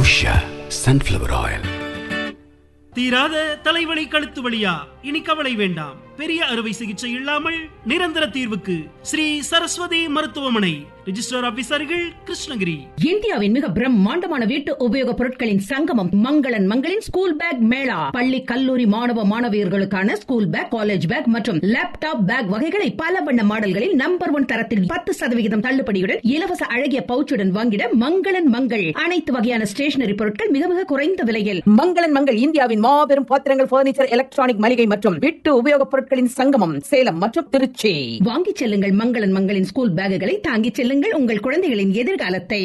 Usha sunflower oil தீராத தலைவலி கழுத்து வலியா இனி கவலை வேண்டாம் பெரிய அறுவை சிகிச்சை இல்லாமல் நிரந்தர தீர்வுக்கு ஸ்ரீ சரஸ்வதி மருத்துவமனை ரிஜிஸ்டர் ஆபீசர்கள் கிருஷ்ணகிரி இந்தியாவின் மிக பிரம்மாண்டமான வீட்டு உபயோகப் பொருட்களின் சங்கமம் மங்களன் மங்களின் ஸ்கூல் பேக் மேளா பள்ளி கல்லூரி மாணவ மாணவியர்களுக்கான ஸ்கூல் பேக் காலேஜ் பேக் மற்றும் லேப்டாப் பேக் வகைகளை பல வண்ண மாடல்களில் நம்பர் ஒன் தரத்தில் பத்து சதவிகிதம் தள்ளுபடியுடன் இலவச அழகிய பவுச்சுடன் வாங்கிட மங்களன் மங்கள் அனைத்து வகையான ஸ்டேஷனரி பொருட்கள் மிக மிக குறைந்த விலையில் மங்களன் மங்கள் இந்தியாவின் மாபெரும் பாத்திரங்கள் பர்னிச்சர் எலக்ட்ரானிக் மளிகை மற்றும் வீட்டு உபயோகப் பொருட்களின் சங்கமம் சேலம் மற்றும் திருச்சி வாங்கிச் செல்லுங்கள் மங்களன் மங்களின் ஸ்கூல் பேக்குகளை தாங்கிச் செல்லுங்கள் உங்கள் குழந்தைகளின் எதிர்காலத்தை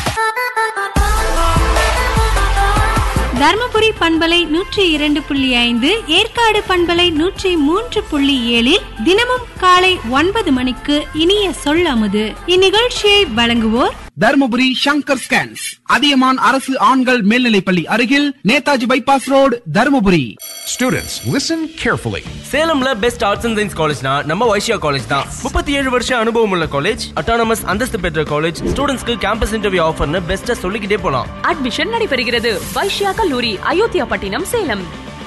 தர்மபுரி பண்பலை நூற்றி இரண்டு புள்ளி ஐந்து ஏற்காடு பண்பலை நூற்றி மூன்று புள்ளி ஏழில் தினமும் காலை ஒன்பது மணிக்கு இனிய சொல்லாமது இந்நிகழ்ச்சியை வழங்குவோர் தர்மபுரி சங்கர் ஸ்கேன்ஸ் அதியமான் அரசு ஆண்கள் மேல்நிலைப்பள்ளி அருகில் Netaji bypass road Dharmapuri Students, listen carefully. சேலம்ல பெஸ்ட் ஆர்ட்ஸ் அண்ட் சயின்ஸ் காலேஜ்னா நம்ம வைஷ்யா காலேஜ் தான் முப்பத்தி ஏழு வருஷம் அனுபவம் உள்ள காலேஜ் அட்டானமஸ் அந்தஸ்து பெற்ற காலேஜ் ஸ்டூடெண்ட்ஸ்க்கு கேம்பஸ் இன்டர்வியூ ஆஃபர்னு பெஸ்ட்டா சொல்லிக்கிட்டே போலாம் அட்மிஷன் நடைபெறுகிறது வைஷ்யா கல்லூரி அயோத்தியா பட்டினம் சேலம்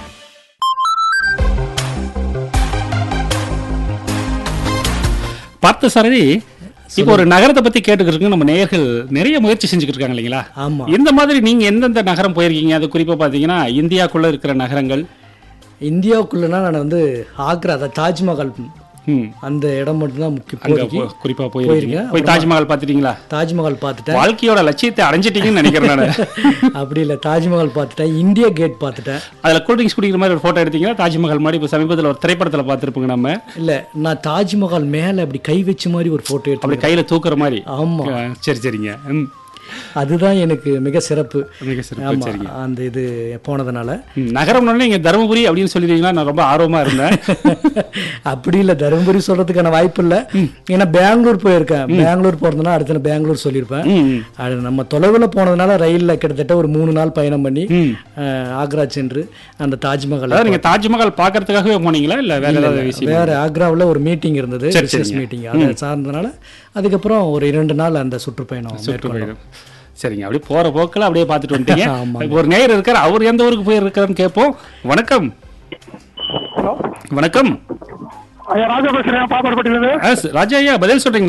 பார்த்த சாரதி இப்போ ஒரு நகரத்தை பத்தி கேட்டுக்கிட்டு நம்ம நேயர்கள் நிறைய முயற்சி செஞ்சுக்கிட்டு இருக்காங்க இல்லைங்களா ஆமா. இந்த மாதிரி நீங்க எந்தெந்த நகரம் போயிருக்கீங்க அது குறிப்பா பாத்தீங்கன்னா இந்தியாக்குள்ள இருக்கிற நகரங்கள் இந்தியாவுக்குள்ளனா நான் வந்து ஆக்ரா அதாவது தாஜ்மஹால் ம். அந்த இடம் மட்டும்தான் முக்கிய அங்க இப்போதைக்கு போ- குறிப்பா போயிருக்கீங்க போயிருக்கேன். போய் அப்புறமா தாஜ்மஹால் பாத்துட்டீங்களா தாஜ்மஹால் பார்த்துட்டேன் வாழ்க்கையோட லட்சியத்தை அடைஞ்சிட்டீங்கன்னு நினைக்கிறேன் நான் அப்படி இல்லை தாஜ்மஹால் பார்த்துட்டேன் இந்தியா கேட் பார்த்துட்டேன் அதுல கூல் ட்ரிங்க்ஸ் குடிக்கிற மாதிரி ஒரு போட்டோ எடுத்தீங்கன்னா தாஜ்மஹால் மாதிரி இப்போ சமீபத்தில் ஒரு திரைப்படத்துல பார்த்துருப்போங்க நம்ம இல்லை நான் தாஜ்மஹால் மேலே அப்படி கை வச்ச மாதிரி ஒரு ஃபோட்டோ அப்படி எடுத்தேன் கையில தூக்குற மாதிரி ஆமா. ஆ, சரி சரிங்க ம். அதுதான் எனக்கு மிக சிறப்பு மிக சிறப்பு, ஆமா சரிங்க. அந்த இது போனதுனால ம், நகரம்னு நீங்க தருமபுரி அப்படின்னு சொல்லிட்டீங்கன்னா நான் ரொம்ப ஆர்வமா இருந்தேன் அப்படி இல்லை தருமபுரி சொல்றதுக்கான வாய்ப்பு இல்லை ஏன்னா பெங்களூர் போயிருக்கேன் பெங்களூர் போறதுனா அடுத்த நாள் பெங்களூர் சொல்லியிருப்பேன் ம், ம். அது நம்ம தொலைவில் போனதுனால ரயிலில் கிட்டத்தட்ட ஒரு மூணு நாள் பயணம் பண்ணி ம். அஹ், ஆக்ரா சென்று அந்த தாஜ்மஹால் அதாவது நீங்க தாஜ்மஹால் பாக்குறதுக்காகவே போனீங்களா இல்ல வேற ஏதாவது விஷயம் வேற ஆக்ராவில் ஒரு மீட்டிங் இருந்தது சரி, பிசினஸ் சரிங்க. மீட்டிங் அதை சார்ந்ததுனால அதுக்கப்புறம் ஒரு இரண்டு நாள் அந்த சுற்றுப்பயணம் மேற்கொண்டோம் சுற்றுப்பயணம் சரிங்க அப்படியே போற போக்கில் அப்படியே பார்த்துட்டு வந்துட்டீங்க ஆமாங்க. இப்போ ஒரு நேயர் இருக்கார் அவர் எந்த ஊருக்கு போயிருக்காருன்னு கேட்போம் வணக்கம் வணக்கம் ராஜா பேசுறேன் பாப்பாடு ஆ, ராஜா ஐயா பதில் சொல்றீங்க